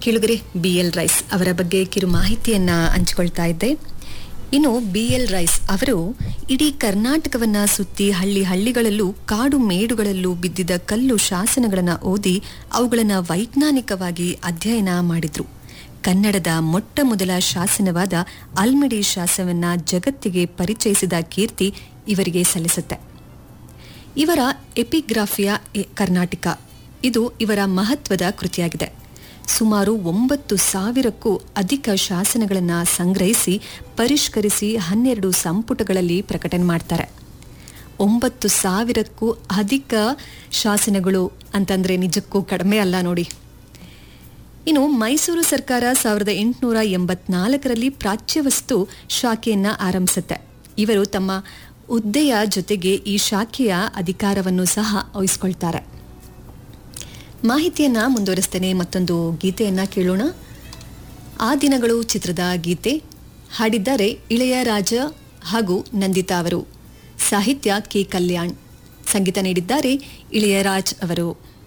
ಕೇಳುಗರೆ B L rice ಅವರ ಬಗ್ಗೆ ಕಿರು ಮಾಹಿತಿಯನ್ನ ಹಂಚಿಕೊಳ್ತಾ ಇದ್ದೆ ಇನ್ನು ಬಿ ಎಲ್ ರೈಸ್ ಅವರು ಇಡೀ ಕರ್ನಾಟಕವನ್ನ ಸುತ್ತಿ ಹಳ್ಳಿ ಹಳ್ಳಿಗಳಲ್ಲೂ ಕಾಡು ಮೇಡುಗಳಲ್ಲೂ ಬಿದ್ದಿದ್ದ ಕಲ್ಲು ಶಾಸನಗಳನ್ನ ಓದಿ ಅವುಗಳನ್ನ ವೈಜ್ಞಾನಿಕವಾಗಿ ಅಧ್ಯಯನ ಮಾಡಿದ್ರು ಕನ್ನಡದ ಮೊಟ್ಟ ಮೊದಲ ಶಾಸನವಾದ ಅಲ್ಮಿಡಿ ಶಾಸನವನ್ನ ಜಗತ್ತಿಗೆ ಪರಿಚಯಿಸಿದ ಕೀರ್ತಿ ಇವರಿಗೆ ಸಲ್ಲಿಸುತ್ತೆ ಇವರ ಎಪಿಗ್ರಾಫಿಯಾ ಎ- ಕರ್ನಾಟಕ ಇದು ಇವರ ಮಹತ್ವದ ಕೃತಿಯಾಗಿದೆ ಸುಮಾರು ಒಂಬತ್ತು ಸಾವಿರಕ್ಕೂ ಅಧಿಕ ಶಾಸನಗಳನ್ನು ಸಂಗ್ರಹಿಸಿ ಪರಿಷ್ಕರಿಸಿ ಹನ್ನೆರಡು ಸಂಪುಟಗಳಲ್ಲಿ ಪ್ರಕಟಣೆ ಮಾಡ್ತಾರೆ ಒಂಬತ್ತು ಸಾವಿರಕ್ಕೂ ಅಧಿಕ ಶಾಸನಗಳು ಅಂತಂದ್ರೆ ನಿಜಕ್ಕೂ ಕಡಿಮೆ ಅಲ್ಲ ನೋಡಿ ಇನ್ನು ಮೈಸೂರು ಸರ್ಕಾರ ಸಾವಿರದ ಎಂಟುನೂರ ಎಂಬತ್ನಾಲ್ಕರಲ್ಲಿ ಪ್ರಾಚ್ಯವಸ್ತು ಶಾಖೆಯನ್ನ ಆರಂಭಿಸುತ್ತೆ ಇವರು ತಮ್ಮ ಹುದ್ದೆಯ ಜೊತೆಗೆ ಈ ಶಾಖೆಯ ಅಧಿಕಾರವನ್ನು ಸಹ ವಹಿಸ್ಕೊಳ್ತಾರೆ ಮಾಹಿತಿಯನ್ನ ಮುಂದುವರಿಸ್ತೇನೆ ಮತ್ತೊಂದು ಗೀತೆಯನ್ನ ಕೇಳೋಣ ಆ ದಿನಗಳು ಚಿತ್ರದ ಗೀತೆ ಹಾಡಿದ್ದಾರೆ ಇಳೆಯರಾಜ ಹಾಗೂ ನಂದಿತಾ ಅವರು ಸಾಹಿತ್ಯ ಕೆ ಕಲ್ಯಾಣ್ ಸಂಗೀತ ನೀಡಿದ್ದಾರೆ ಇಳೆಯರಾಜ್ ಅವರು